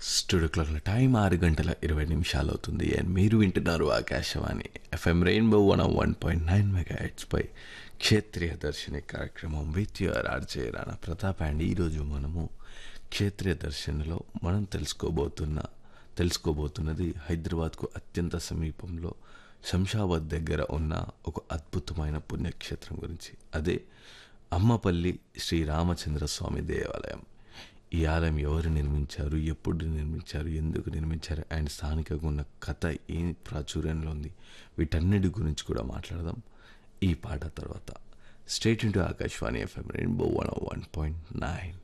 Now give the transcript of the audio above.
studio క్లాక్ల time ఆరు గంటల ఇరవై నిమిషాలు అవుతుంది అండ్ మీరు వింటున్నారు Akashvani FM rainbow one one point nine మెగా పై క్షేత్రీయ దర్శిని కార్యక్రమం with your RJ Rana Pratap and ఈరోజు మనము క్షేత్రీయ దర్శనలో మనం తెలుసుకోబోతున్న తెలుసుకోబోతున్నది హైదరాబాద్కు అత్యంత సమీపంలో శంషాబాద్ దగ్గర ఉన్న ఒక అద్భుతమైన పుణ్యక్షేత్రం గురించి అదే అమ్మపల్లి శ్రీ రామచంద్ర స్వామి దేవాలయం ఈ ఆలయం ఎవరు నిర్మించారు ఎప్పుడు నిర్మించారు ఎందుకు నిర్మించారు అండ్ స్థానికంగా ఉన్న కథ ఏం ప్రాచుర్యంలో ఉంది వీటన్నిటి గురించి కూడా మాట్లాడదాం ఈ పాట తర్వాత stay tuned to Akashvani FM rainbow one one point nine